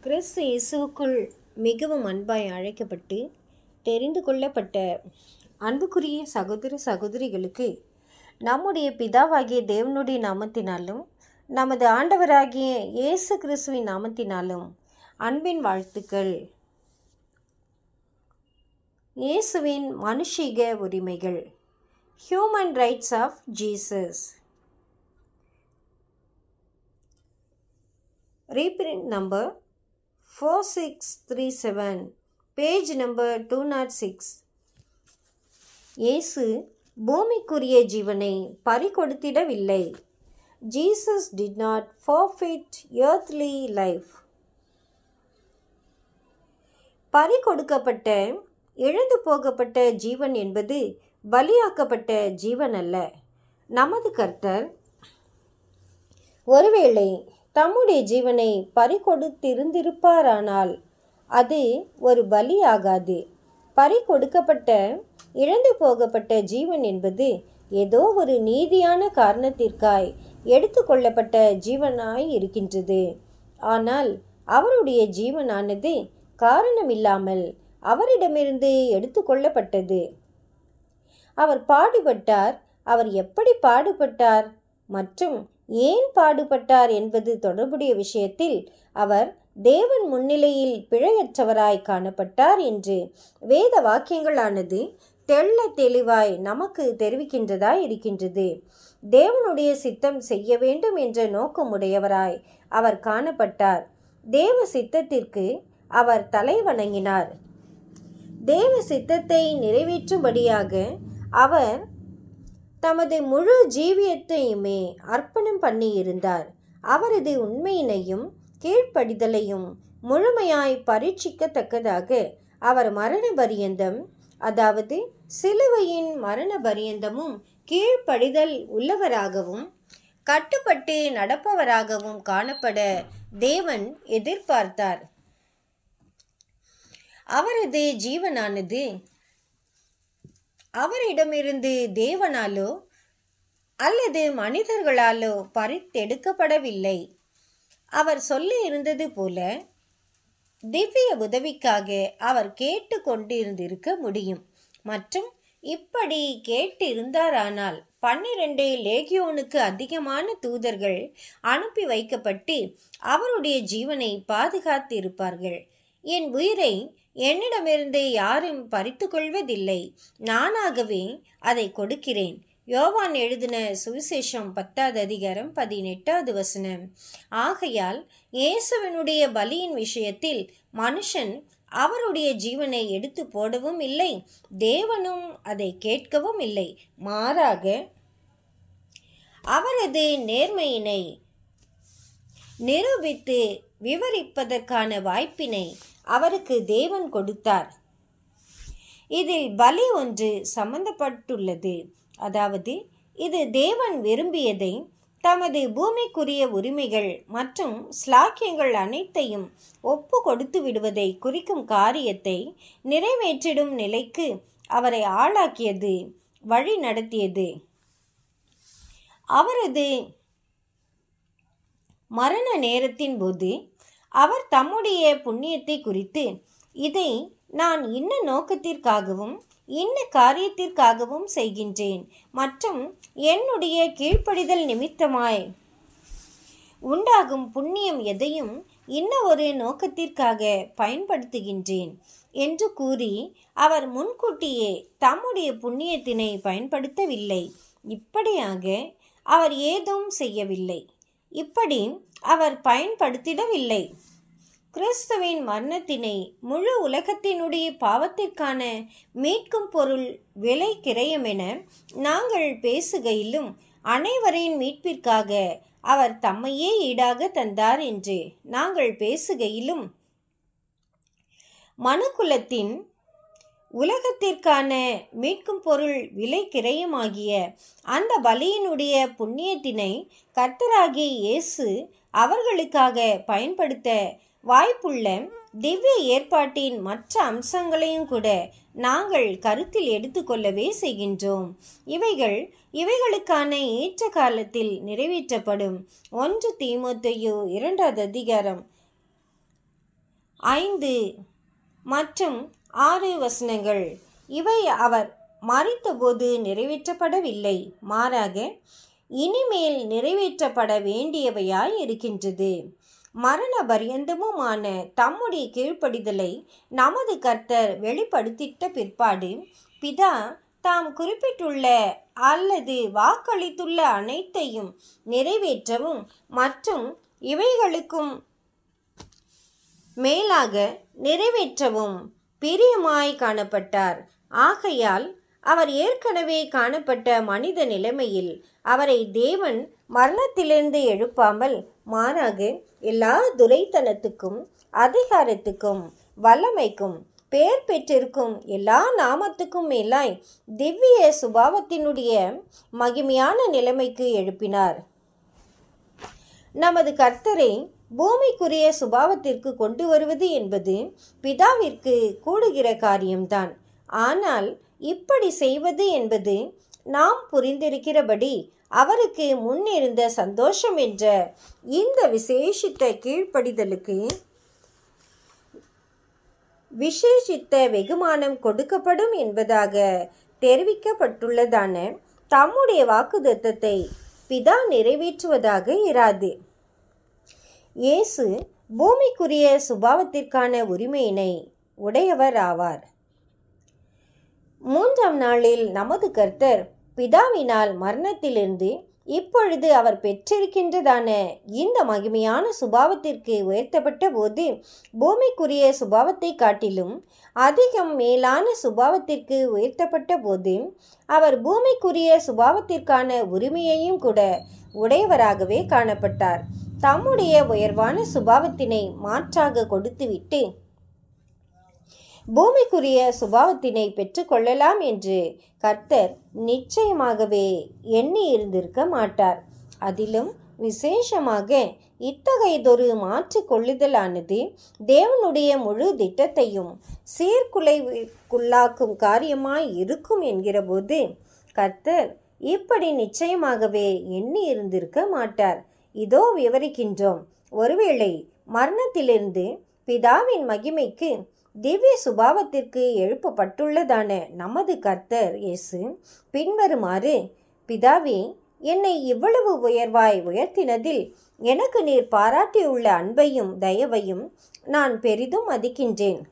கிறிஸ்து இயேசுவுக்குள் மிகவும் அன்பாய் அழைக்கப்பட்டு தெரிந்து கொள்ளப்பட்ட அன்புக்குரிய சகோதர சகோதரிகளுக்கு நம்முடைய பிதாவாகிய தேவனுடைய நாமத்தினாலும் நமது ஆண்டவராகிய இயேசு கிறிஸ்துவின் நாமத்தினாலும் அன்பின் வாழ்த்துக்கள் இயேசுவின் மனுஷீக உரிமைகள் human rights of Jesus reprint number four six three seven page number two nought six இயேசு பூமிக்குரிய ஜீவனை பறிகொடுத்திடவில்லை Jesus did not forfeit earthly life பறிகொடுக்கப்பட்ட இழந்து போகப்பட்ட ஜீவன் என்பது பலியாக்கப்பட்ட ஜீவன் அல்ல நமது கர்த்தர் ஒருவேளை தம்முடைய ஜீவனை பறிகொடுத்திருந்திருப்பாரானால் அது ஒரு பலியாகாது பறிகொடுக்கப்பட்ட இழந்து போகப்பட்ட ஜீவன் என்பது ஏதோ ஒரு நீதியான காரணத்திற்காய் எடுத்துக்கொள்ளப்பட்ட ஜீவனாய் இருக்கின்றது ஆனால் அவருடைய ஜீவனானது காரணமில்லாமல் அவரிடமிருந்து எடுத்துக்கொள்ளப்பட்டது அவர் பாடுபட்டார் அவர் எப்படி பாடுபட்டார் மற்றும் ஏன் பாடுபட்டார் என்பது தொடர்புடைய விஷயத்தில் அவர் தேவன் முன்னிலையில் பிழையற்றவராய் காணப்பட்டார் என்று வேத வாக்கியங்களானது தெள்ள தெளிவாய் நமக்கு தெரிவிக்கின்றதாய் இருக்கின்றது தேவனுடைய சித்தம் செய்ய வேண்டும் என்ற நோக்கமுடையவராய் அவர் காணப்பட்டார் தேவ சித்தத்திற்கு அவர் தலை வணங்கினார் தேவ சித்தத்தை நிறைவேற்றும்படியாக அவர் தமது முழு ஜீவியத்தையுமே அர்ப்பணம் பண்ணியிருந்தார் அவரது உண்மையினையும் கீழ்ப்படிதலையும் முழுமையாய் பரீட்சிக்கத்தக்கதாக அவர் மரண பரியந்தம் அதாவது சிலுவையின் மரண பரியந்தமும் கீழ்ப்படிதல் உள்ளவராகவும் கட்டுப்பட்டு நடப்பவராகவும் காணப்பட தேவன் எதிர்பார்த்தார் அவரது ஜீவனானது அவரிடமிருந்து தேவனாலோ அல்லது மனிதர்களாலோ பறித்தெடுக்கப்படவில்லை அவர் சொல்லி இருந்தது போல திவ்ய உதவிக்காக அவர் கேட்டு கொண்டிருந்திருக்க முடியும் மற்றும் இப்படி கேட்டு இருந்தாரானால் பன்னிரண்டு லேகியோனுக்கு அதிகமான தூதர்கள் அனுப்பி வைக்கப்பட்டு அவருடைய ஜீவனை பாதுகாத்து இருப்பார்கள் என் உயிரை என்னிடமிருந்து யாரும் பறித்து கொள்வதில்லை நானாகவே அதை கொடுக்கிறேன் யோவான் எழுதின சுவிசேஷம் பத்தாவது அதிகாரம் பதினெட்டாவது வசனம் ஆகையால் இயேசுவனுடைய பலியின் விஷயத்தில் மனுஷன் அவருடைய ஜீவனை எடுத்து போடவும் இல்லை தேவனும் அதை கேட்கவும் இல்லை மாறாக அவரது நேர்மையினை நிரூபித்து விவரிப்பதற்கான வாய்ப்பினை அவருக்கு தேவன் கொடுத்தார் இதில் பலி ஒன்று சம்பந்தப்பட்டுள்ளது அதாவது இது தேவன் விரும்பியதை தமது பூமிக்குரிய உரிமைகள் மற்றும் ஸ்லாக்கியங்கள் அனைத்தையும் ஒப்பு கொடுத்து விடுவதை குறிக்கும் காரியத்தை நிறைவேற்றிடும் நிலைக்கு அவரை ஆளாக்கியது வழி நடத்தியது அவரது மரண நேரத்தின் போது அவர் தம்முடைய புண்ணியத்தை குறித்து இதை நான் இன்ன நோக்கத்திற்காகவும் இன்ன காரியத்திற்காகவும் செய்கின்றேன் மற்றும் என்னுடைய கீழ்ப்படிதல் நிமித்தமாய் உண்டாகும் புண்ணியம் எதையும் இன்ன ஒரு நோக்கத்திற்காக பயன்படுத்துகின்றேன் என்று கூறி அவர் முன்கூட்டியே தம்முடைய புண்ணியத்தினை பயன்படுத்தவில்லை இப்படியாக அவர் ஏதும் செய்யவில்லை இப்படி அவர் பயன்படுத்திடவில்லை கிறிஸ்துவின் மரணத்தினை முழு உலகத்தினுடைய பாவத்திற்கான மீட்கும் பொருள் விலை கிரயமென நாங்கள் பேசுகையிலும் அனைவரின் மீட்பிற்காக அவர் தம்மையே ஈடாக தந்தார் என்று நாங்கள் பேசுகையிலும் மனுக்குலத்தின் உலகத்திற்கான மீட்கும் பொருள் விலை கிரயமாகிய அந்த பலியினுடைய புண்ணியத்தினை கர்த்தராகிய இயேசு அவர்களுக்காக பயன்படுத்த வாய்ப்புள்ள திவ்ய ஏற்பாட்டின் மற்ற அம்சங்களையும் கூட நாங்கள் கருத்தில் எடுத்துக்கொள்ளவே செய்கின்றோம் இவைகள் இவைகளுக்கான ஏற்ற காலத்தில் நிறைவேற்றப்படும் ஒன்று தீமோத்தேயு இரண்டாவது அதிகாரம் ஐந்து மற்றும் ஆறு வசனங்கள் இவை அவர் மறித்தபோது நிறைவேற்றப்படவில்லை மாறாக இனிமேல் நிறைவேற்றப்பட வேண்டியவையாய் இருக்கின்றது மரண பரியந்தமுமான தம்முடைய கீழ்ப்படிதலை நமது கர்த்தர் வெளிப்படுத்திட்ட பிற்பாடு பிதா தாம் குறிப்பிட்டுள்ள அல்லது வாக்களித்துள்ள அனைத்தையும் நிறைவேற்றவும் மற்றும் இவைகளுக்கும் மேலாக நிறைவேற்றவும் பிரியமாய் காணப்பட்டார் ஆகையால் அவர் ஏற்கனவே காணப்பட்ட மனித நிலைமையில் அவரை தேவன் மரணத்திலிருந்து எழுப்பாமல் மாறாக எல்லா துரைத்தனத்துக்கும் அதிகாரத்துக்கும் வல்லமைக்கும் பெயர் பெற்றிருக்கும் எல்லா நாமத்துக்கும் மேலாய் திவ்ய சுபாவத்தினுடைய மகிமையான நிலைமைக்கு எழுப்பினார் நமது கர்த்தரை பூமிக்குரிய சுபாவத்திற்கு கொண்டு வருவது என்பது பிதாவிற்கு கூடுகிற காரியம்தான் ஆனால் இப்படி செய்வது என்பது நாம் புரிந்திருக்கிறபடி அவருக்கு முன்னிருந்த சந்தோஷம் என்ற இந்த விசேஷித்த கீழ்ப்படிதலுக்கு விசேஷித்த வெகுமானம் கொடுக்கப்படும் என்பதாக தெரிவிக்கப்பட்டுள்ளதான தம்முடைய வாக்குத்தத்தத்தை பிதா நிறைவேற்றுவதாக இராது இயேசு பூமிக்குரிய சுபாவத்திற்கான உரிமையினை உடையவர் ஆவார் மூன்றாம் நாளில் நமது கர்த்தர் பிதாவினால் மரணத்திலிருந்து இப்பொழுது அவர் பெற்றிருக்கின்றதான இந்த மகிமையான சுபாவத்திற்கு உயர்த்தப்பட்ட போது பூமிக்குரிய சுபாவத்தை காட்டிலும் அதிகம் மேலான சுபாவத்திற்கு உயர்த்தப்பட்ட போது அவர் பூமிக்குரிய சுபாவத்திற்கான உரிமையையும் கூட உடையவராகவே காணப்பட்டார் தம்முடைய உயர்வான சுபாவத்தினை மாற்றாக கொடுத்துவிட்டு பூமிக்குரிய சுபாவத்தினை பெற்றுக்கொள்ளலாம் என்று கர்த்தர் நிச்சயமாகவே எண்ணி இருந்திருக்க மாட்டார் அதிலும் விசேஷமாக இத்தகையதொரு மாற்று கொள்ளுதலானது தேவனுடைய முழு திட்டத்தையும் சீர்குலைவுக்குள்ளாக்கும் காரியமாய் இருக்கும் என்கிறபோது கர்த்தர் இப்படி நிச்சயமாகவே எண்ணி இருந்திருக்க மாட்டார் இதோ விவரிக்கின்றோம் ஒருவேளை மரணத்திலிருந்து பிதாவின் மகிமைக்கு திவ்ய சுபாவத்திற்கு எழுப்பப்பட்டுள்ளதான நமது கர்த்தர் இயேசு பின்வருமாறு பிதாவே என்னை இவ்வளவு உயர்வாய் உயர்த்தினதில் எனக்கு நீர் பாராட்டியுள்ள அன்பையும் தயவையும் நான் பெரிதும் மதிக்கின்றேன்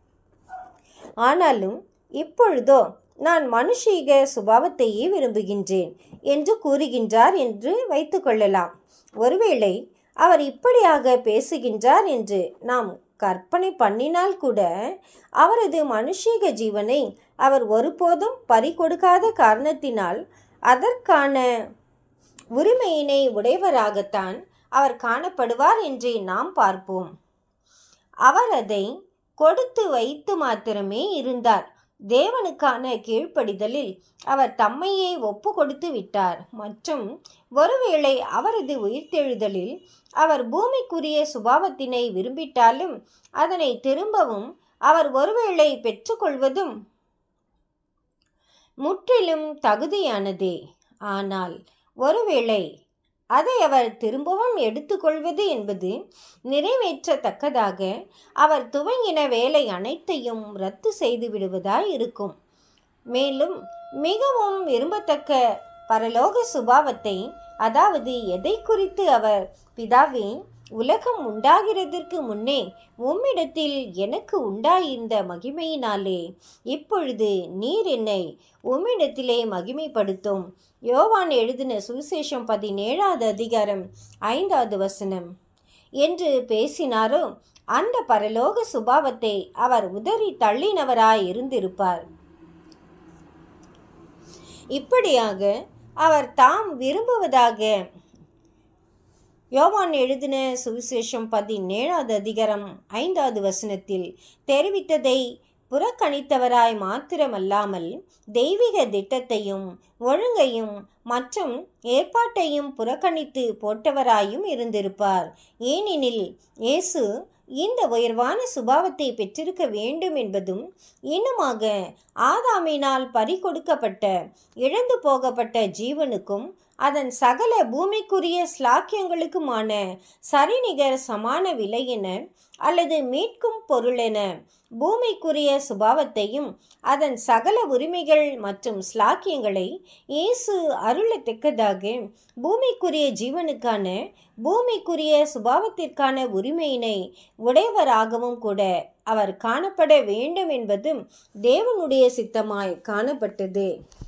ஆனாலும் இப்பொழுதோ நான் மனுஷீக சுபாவத்தையே விரும்புகின்றேன் என்று கூறுகின்றார் என்று வைத்துக்கொள்ளலாம் ஒருவேளை அவர் இப்படியாக பேசுகின்றார் என்று நாம் கற்பனை பண்ணினால் கூட அவரது மனுஷீக ஜீவனை அவர் ஒருபோதும் பறிகொடுக்காத காரணத்தினால் அதற்கான உரிமையினை உடையவராகத்தான் அவர் காணப்படுவார் என்று நாம் பார்ப்போம் அவர் அதை கொடுத்து வைத்து மாத்திரமே இருந்தார் தேவனுக்கான கீழ்ப்படிதலில் அவர் தம்மையே ஒப்பு கொடுத்து விட்டார் மற்றும் ஒருவேளை அவரது உயிர்த்தெழுதலில் அவர் பூமிக்குரிய சுபாவத்தினை விரும்பிட்டாலும் அதனை திரும்பவும் அவர் ஒருவேளை பெற்றுக்கொள்வதும் முற்றிலும் தகுதியானதே ஆனால் ஒருவேளை அதை அவர் திரும்பவும் எடுத்துக்கொள்வது என்பது நிறைவேற்றத்தக்கதாக அவர் துவங்கின வேலை அனைத்தையும் ரத்து செய்து விடுவதாய் இருக்கும் மேலும் மிகவும் விரும்பத்தக்க பரலோக சுபாவத்தை அதாவது எதை குறித்து அவர் பிதாவே உலகம் உண்டாகிறதற்கு முன்னே உம்மிடத்தில் எனக்கு உண்டாயிருந்த மகிமையினாலே இப்பொழுது நீர் என்னை உம்மிடத்திலே மகிமைப்படுத்தும் யோவான் எழுதின சுவிசேஷம் பதினேழாவது அதிகாரம் ஐந்தாவது வசனம் என்று பேசினாரோ அந்த பரலோக சுபாவத்தை அவர் உதறி தள்ளினவராய் இருந்திருப்பார் இப்படியாக அவர் தாம் விரும்புவதாக யோவான் எழுதின சுவிசேஷம் பதினேழாவது அதிகாரம் ஐந்தாவது வசனத்தில் தெரிவித்ததை புறக்கணித்தவராய் மாத்திரமல்லாமல் தெய்வீக திட்டத்தையும் ஒழுங்கையும் மற்றும் ஏற்பாட்டையும் புறக்கணித்து போட்டவராயும் இருந்திருப்பார் ஏனெனில் இயேசு இந்த உயர்வான சுபாவத்தை பெற்றிருக்க வேண்டும் என்பதும் இன்னுமாக ஆதாமினால் பறிகொடுக்கப்பட்ட இழந்து போகப்பட்ட ஜீவனுக்கும் அதன் சகல பூமிக்குரிய ஸ்லாக்கியங்களுக்குமான சரிநிகர் சமான விலை என அல்லது மீட்கும் பொருளென பூமிக்குரிய சுபாவத்தையும் அதன் சகல உரிமைகள் மற்றும் ஸ்லாக்கியங்களை இயேசு அருளத்தக்கதாக பூமிக்குரிய ஜீவனுக்கான பூமிக்குரிய சுபாவத்திற்கான உரிமையினை உடையவராகவும் கூட அவர் காணப்பட வேண்டும் என்பதும் தேவனுடைய சித்தமாய் காணப்பட்டது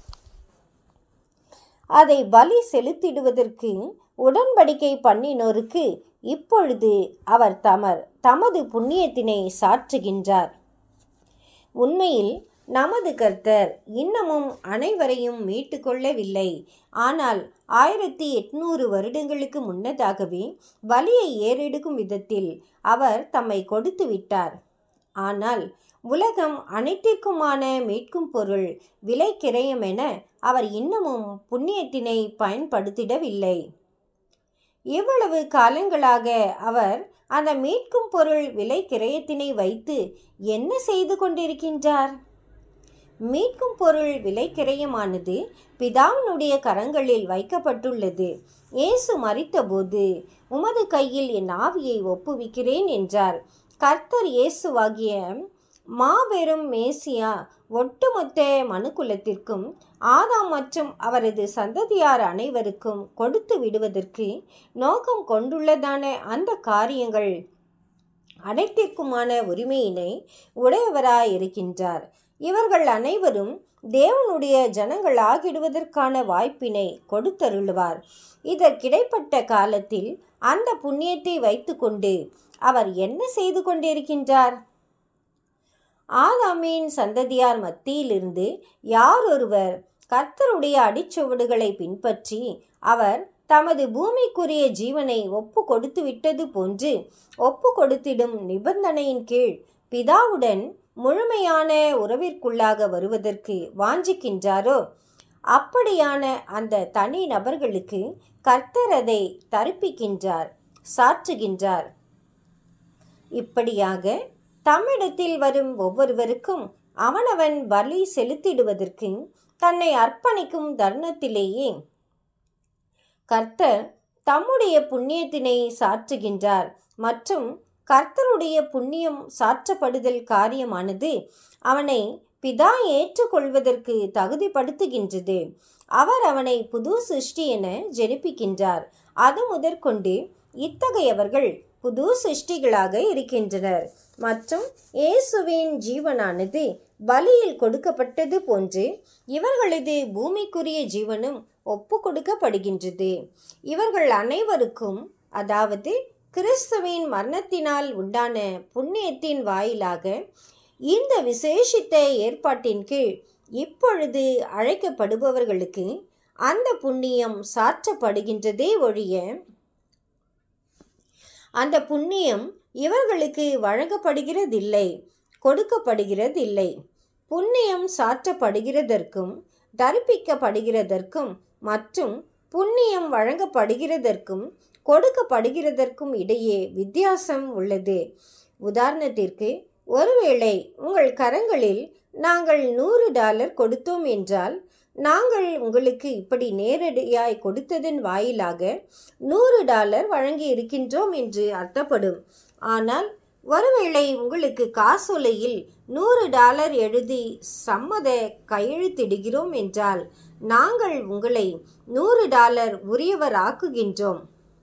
அதை பலி செலுத்திடுவதற்கு உடன்படிக்கை பண்ணினோருக்கு இப்பொழுது அவர் தமர் தமது புண்ணியத்தினை சாற்றுகின்றார் உண்மையில் நமது கர்த்தர் இன்னமும் அனைவரையும் மீட்டுக்கொள்ளவில்லை ஆனால் ஆயிரத்தி எட்நூறு வருடங்களுக்கு முன்னதாகவே பலியை ஏறெடுக்கும் விதத்தில் அவர் தம்மை கொடுத்து விட்டார் ஆனால் உலகம் அனைத்திற்குமான மீட்கும் பொருள் விலை கிரயம் என அவர் இன்னமும் புண்ணியத்தினை பயன்படுத்திடவில்லை இவ்வளவு காலங்களாக அவர் அந்த மீட்கும் பொருள் விலை கிரயத்தினை வைத்து என்ன செய்து கொண்டிருக்கின்றார் மீட்கும் பொருள் விலை கிரயமானது பிதாவினுடைய கரங்களில் வைக்கப்பட்டுள்ளது இயேசு மறித்தபோது உமது கையில் என் ஆவியை ஒப்புவிக்கிறேன் என்றார் கர்த்தர் இயேசுவாகிய மாபெரும் மேசியா ஒட்டுமொத்த மனுக்குலத்திற்கும் ஆதாம் மற்றும் அவரது சந்ததியார் அனைவருக்கும் கொடுத்து விடுவதற்கு நோக்கம் கொண்டுள்ளதான அந்த காரியங்கள் அனைத்திற்குமான உரிமையினை உடையவராயிருக்கின்றார் இவர்கள் அனைவரும் தேவனுடைய ஜனங்கள் ஆகிடுவதற்கான வாய்ப்பினை கொடுத்தருளுவார் இதற்கிடைப்பட்ட காலத்தில் அந்த புண்ணியத்தை வைத்துக்கொண்டு அவர் என்ன செய்து கொண்டிருக்கின்றார் ஆதாமின் சந்ததியார் மத்தியிலிருந்து யார் ஒருவர் கர்த்தருடைய அடிச்சுவடுகளை பின்பற்றி அவர் தமது பூமிக்குரிய ஜீவனை ஒப்பு கொடுத்து விட்டது போன்று ஒப்பு கொடுத்திடும் நிபந்தனையின் கீழ் பிதாவுடன் முழுமையான உறவிற்குள்ளாக வருவதற்கு வாஞ்சிக்கின்றாரோ அப்படியான அந்த தனி நபர்களுக்கு கர்த்தர் அதை தரிப்பிக்கின்றார் சாற்றுகின்றார் இப்படியாக தம்மிடத்தில் வரும் ஒவ்வொருவருக்கும் அவனவன் பலி செலுத்திடுவதற்கு தன்னை அர்ப்பணிக்கும் தருணத்திலேயே கர்த்தர் தம்முடைய புண்ணியத்தினை சாற்றுகின்றார் மற்றும் கர்த்தருடைய புண்ணியம் சாற்றப்படுதல் காரியமானது அவனை பிதா ஏற்றுக்கொள்வதற்கு தகுதிப்படுத்துகின்றது அவர் அவனை புது சிருஷ்டி என ஜெனிப்பிக்கின்றார் அது முதற்கொண்டு இத்தகையவர்கள் புது சிருஷ்டிகளாக இருக்கின்றனர் மற்றும் இயேசுவின் ஜீவனானது பலியில் கொடுக்கப்பட்டது போன்று இவர்களது பூமிக்குரிய ஜீவனும் ஒப்பு கொடுக்கப்படுகின்றது இவர்கள் அனைவருக்கும் அதாவது கிறிஸ்துவின் மரணத்தினால் உண்டான புண்ணியத்தின் வாயிலாக இந்த விசேஷித்த ஏற்பாட்டின் கீழ் இப்பொழுது அழைக்கப்படுபவர்களுக்கு அந்த புண்ணியம் சாற்றப்படுகின்றதே ஒழிய அந்த புண்ணியம் இவர்களுக்கு வழங்கப்படுகிறதில்லை கொடுக்கப்படுகிறதில்லை புண்ணியம் சாற்றப்படுகிறதற்கும் தரிப்பிக்கப்படுகிறதற்கும் மற்றும் புண்ணியம் வழங்கப்படுகிறதற்கும் கொடுக்கப்படுகிறதற்கும் இடையே வித்தியாசம் உள்ளது உதாரணத்திற்கு ஒருவேளை உங்கள் கரங்களில் நாங்கள் நூறு டாலர் கொடுத்தோம் என்றால் நாங்கள் உங்களுக்கு இப்படி நேரடியாய் கொடுத்ததன் வாயிலாக நூறு டாலர் வழங்கி இருக்கின்றோம் என்று அர்த்தப்படும் ஆனால் ஒருவேளை உங்களுக்கு காசோலையில் நூறு டாலர் எழுதி சம்மத கையெழுத்திடுகிறோம் என்றால் நாங்கள் உங்களை நூறு டாலர் உரியவர் ஆக்குகின்றோம்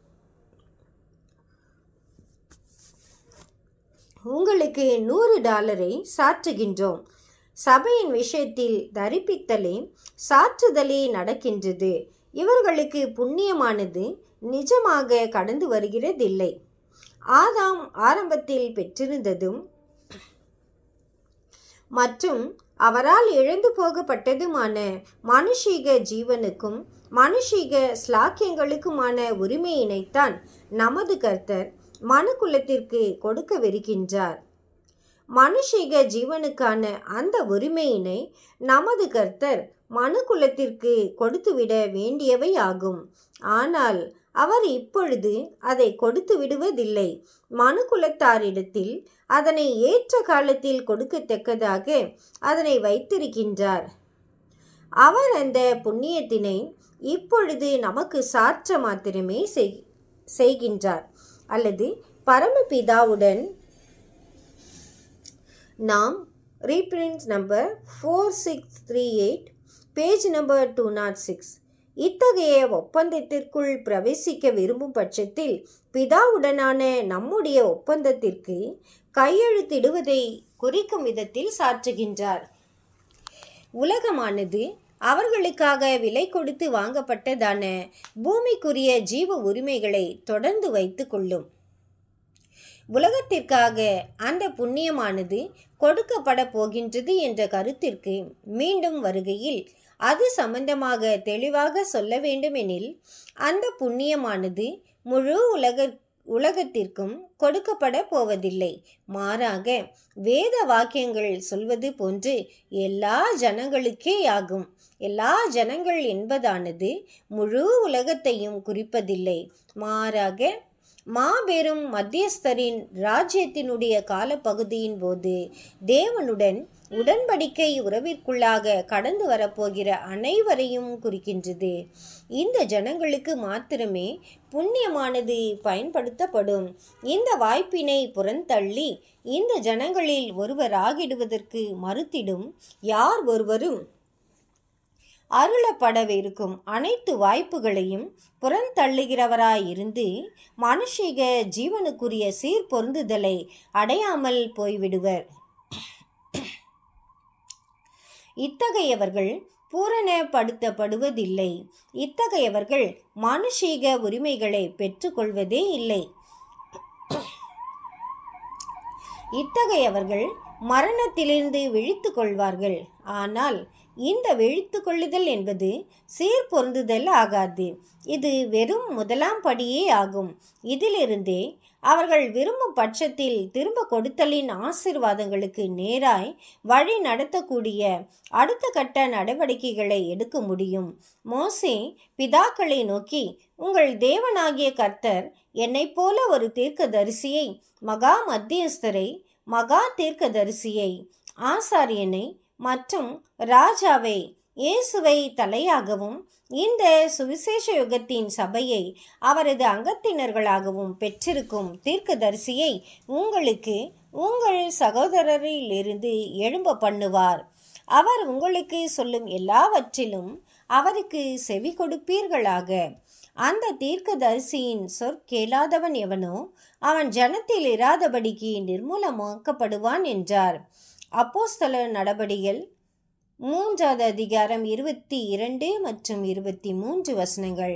உங்களுக்கு நூறு டாலரை சாற்றுகின்றோம் சபையின் விஷயத்தில் தரிப்பித்தலே சாற்றுதலே நடக்கின்றது இவர்களுக்கு புண்ணியமானது நிஜமாக கடந்து வருகிறதில்லை ஆதாம் ஆரம்பத்தில் பெற்றிருந்ததும் மற்றும் அவரால் இழந்து போகப்பட்டதுமான மனுஷீக ஜீவனுக்கும் மனுஷீக ஸ்லாக்கியங்களுக்குமான உரிமையினைத்தான் நமது கர்த்தர் மனுக்குலத்திற்கு கொடுக்கவிருக்கின்றார் மனுஷீக ஜீவனுக்கான அந்த உரிமையினை நமது கர்த்தர் மனுக்குலத்திற்கு கொடுத்துவிட வேண்டியவை ஆகும் ஆனால் அவர் இப்பொழுது அதை கொடுத்து விடுவதில்லை மனுக்குலத்தாரிடத்தில் அதனை ஏற்ற காலத்தில் கொடுக்கத்தக்கதாக அதனை வைத்திருக்கின்றார் அவர் அந்த புண்ணியத்தினை இப்பொழுது நமக்கு சாற்ற மாத்திரமே செய் செய்கின்றார் அல்லது பரமபிதாவுடன் நாம் reprint number four six three eight page number two nought six இத்தகைய ஒப்பந்தத்திற்குள் பிரவேசிக்க விரும்பும் பட்சத்தில் பிதாவுடனான நம்முடைய ஒப்பந்தத்திற்கு கையெழுத்திடுவதை குறிக்கும் விதத்தில் சாற்றுகின்றார் உலகமானது அவர்களுக்காக விலை கொடுத்து வாங்கப்பட்டதான பூமிக்குரிய ஜீவ உரிமைகளை தொடர்ந்து வைத்து கொள்ளும் உலகத்திற்காக அந்த புண்ணியமானது கொடுக்கப்பட போகின்றது என்ற கருத்திற்கு மீண்டும் வருகையில் அது சம்பந்தமாக தெளிவாக சொல்ல வேண்டுமெனில் அந்த புண்ணியமானது முழு உலக உலகத்திற்கும் கொடுக்கப்பட போவதில்லை மாறாக வேத வாக்கியங்கள் சொல்வது போன்று எல்லா ஜனங்களுக்கே ஆகும் எல்லா ஜனங்கள் என்பதானது முழு உலகத்தையும் குறிப்பதில்லை மாறாக மாபெரும் மத்தியஸ்தரின் ராஜ்யத்தினுடைய காலப்பகுதியின் போது தேவனுடன் உடன்படிக்கை உறவிற்குள்ளாக கடந்து வரப்போகிற அனைவரையும் குறிக்கின்றது இந்த ஜனங்களுக்கு மாத்திரமே புண்ணியமானது பயன்படுத்தப்படும் இந்த வாய்ப்பினை புறந்தள்ளி இந்த ஜனங்களில் ஒருவராகிடுவதற்கு மறுத்திடும் யார் ஒருவரும் அருளப்படவிருக்கும் அனைத்து வாய்ப்புகளையும் புறந்தள்ளுகிறவராயிருந்து மனுஷிக ஜீவனுக்குரிய சீர்பொருந்துதலை அடையாமல் போய்விடுவர் இத்தகையவர்கள் பூரணப்படுத்தப்படுவதில்லை இத்தகையவர்கள் மானுஷீக உரிமைகளை பெற்றுக்கொள்வதே இல்லை இத்தகையவர்கள் மரணத்திலிருந்து விழித்து கொள்வார்கள் ஆனால் இந்த விழித்து கொள்ளுதல் என்பது சீர்பொருந்துதல் ஆகாது இது வெறும் முதலாம் படியே ஆகும் இதிலிருந்தே அவர்கள் விரும்பும் பட்சத்தில் திரும்ப கொடுத்தலின் ஆசிர்வாதங்களுக்கு நேராய் வழி நடத்தக்கூடிய அடுத்த கட்ட நடவடிக்கைகளை எடுக்க முடியும் மோசே பிதாக்களை நோக்கி உங்கள் தேவனாகிய கர்த்தர் என்னைப் போல ஒரு தீர்க்கதரிசியை மகா மத்தியஸ்தரை மகா தீர்க்கதரிசியை ஆசாரியனை மற்றும் ராஜாவை இயேசுவை தலையாகவும் இந்த சுவிசேஷ யுகத்தின் சபையை அவரது அங்கத்தினர்களாகவும் பெற்றிருக்கும் தீர்க்கதரிசியை உங்களுக்கு உங்கள் சகோதரரிலிருந்து எழும்ப பண்ணுவார் அவர் உங்களுக்கு சொல்லும் எல்லாவற்றிலும் அவருக்கு செவி கொடுப்பீர்களாக அந்த தீர்க்கதரிசியின் சொற்கேளாதவன் எவனோ அவன் ஜனத்தில் இராதபடிக்கு நிர்மூலமாக்கப்படுவான் என்றார் அப்போஸ்தல நடபடிகள் மூன்றாவது அதிகாரம் இருபத்தி இரண்டு மற்றும் இருபத்தி மூன்று வசனங்கள்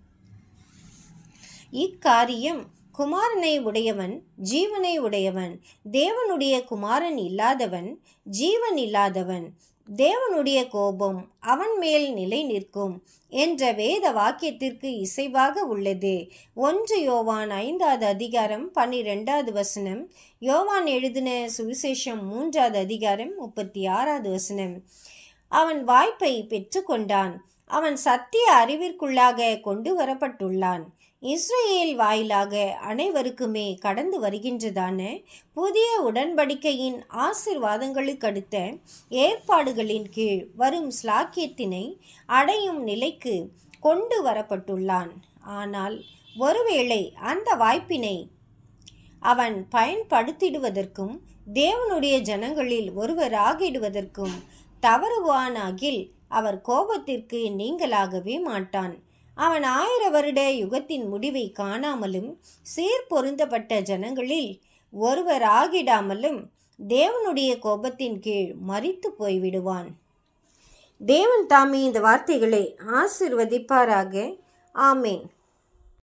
இக்காரியம் குமாரனை உடையவன் ஜீவனை உடையவன் தேவனுடைய குமாரன் இல்லாதவன் ஜீவன் இல்லாதவன் தேவனுடைய கோபம் அவன் மேல் நிலை நிற்கும் என்ற வேத வாக்கியத்திற்கு இசைவாக உள்ளது ஒன்று யோவான் ஐந்தாவது அதிகாரம் பன்னிரெண்டாவது வசனம் யோவான் எழுதின சுவிசேஷம் மூன்றாவது அதிகாரம் முப்பத்தி ஆறாவது வசனம் அவன் வாய்ப்பை பெற்றுக்கொண்டான் அவன் சத்திய அறிவிற்குள்ளாக கொண்டு வரப்பட்டுள்ளான் இஸ்ரேல் வாயிலாக அனைவருக்குமே கடந்து வருகின்றதான புதிய உடன்படிக்கையின் ஆசிர்வாதங்களுக்கடுத்த ஏற்பாடுகளின் கீழ் வரும் ஸ்லாக்கியத்தினை அடையும் நிலைக்கு கொண்டு வரப்பட்டுள்ளான் ஆனால் ஒருவேளை அந்த வாய்ப்பினை அவன் பயன்படுத்திடுவதற்கும் தேவனுடைய ஜனங்களில் ஒருவராகிடுவதற்கும் தவறுவானாகில் அவர் கோபத்திற்கு நீங்களாகவே மாட்டான் அவன் ஆயிர வருட யுகத்தின் முடிவை காணாமலும் சீர்பொருந்தப்பட்ட ஜனங்களில் ஒருவர் ஆகிடாமலும் தேவனுடைய கோபத்தின் கீழ் மறித்து போய்விடுவான் தேவன் தாமே இந்த வார்த்தைகளை ஆசிர்வதிப்பாராக ஆமேன்